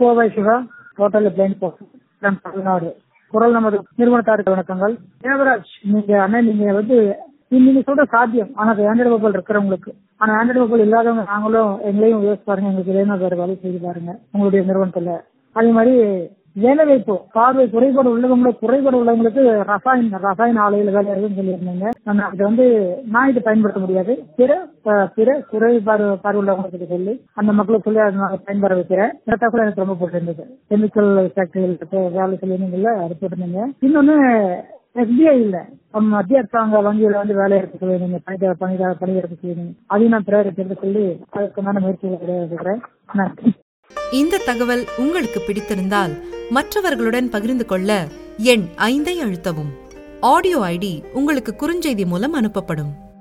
Kovai Siva total blind person Tamil Nadu குரல் நமது நிறுவனத்தாருக்கு வணக்கங்கள் தேவராஜ் நீங்க அண்ணன் நீங்க வந்து நீங்க சொல்ற சாத்தியம் ஆனா அது ஆண்ட்ராய்டு மொபைல் இருக்கிறவங்களுக்கு ஆனா ஆண்ட்ராய்டு மொபைல் இல்லாதவங்க நாங்களும் எங்களையும் யோசிச்சு பாருங்க எங்களுக்கு இதே மாதிரி வேற வேலை செய்து பாருங்க உங்களுடைய நிறுவனத்துல அதே மாதிரி வேலை வாய்ப்பு பார்வை குறைபாடு உள்ளவங்கள குறைபாடு உள்ளவங்களுக்கு ரசாயன ரசாயன ஆலையில வேலை இருக்குன்னு சொல்லியிருந்தீங்க ஆனா அது வந்து நான் இது பயன்படுத்த முடியாது பிற அஹ், பிற குறைபாடு பார்வை உள்ளவங்களுக்கு சொல்லி அந்த மக்களுக்கு சொல்லி அதை நான் பயன்பெற வைக்கிறேன் இந்த கூட எனக்கு ரொம்ப பிடிச்சிருந்தது கெமிக்கல் ஃபேக்டரிகள் வேலை சொல்லியிருந்தீங்கல்ல அது போட்டிருந்தீங்க இன்னொன்னு எஸ்பிஐ இல்ல நம்ம மத்திய அரசாங்க வங்கியில வந்து வேலை எடுக்க சொல்லியிருந்தீங்க பணி பணி பணி எடுக்க சொல்லியிருந்தீங்க அதையும் நான் பிரேரிட்டு எடுக்க சொல்லி அதுக்குண்டான முயற்சிகளை எடுக்கிறேன் நன்றி இந்த தகவல் உங்களுக்கு பிடித்திருந்தால் மற்றவர்களுடன் பகிர்ந்து கொள்ள எண் ஐந்தை அழுத்தவும் ஆடியோ ஐடி உங்களுக்கு குறுஞ்செய்தி மூலம் அனுப்பப்படும்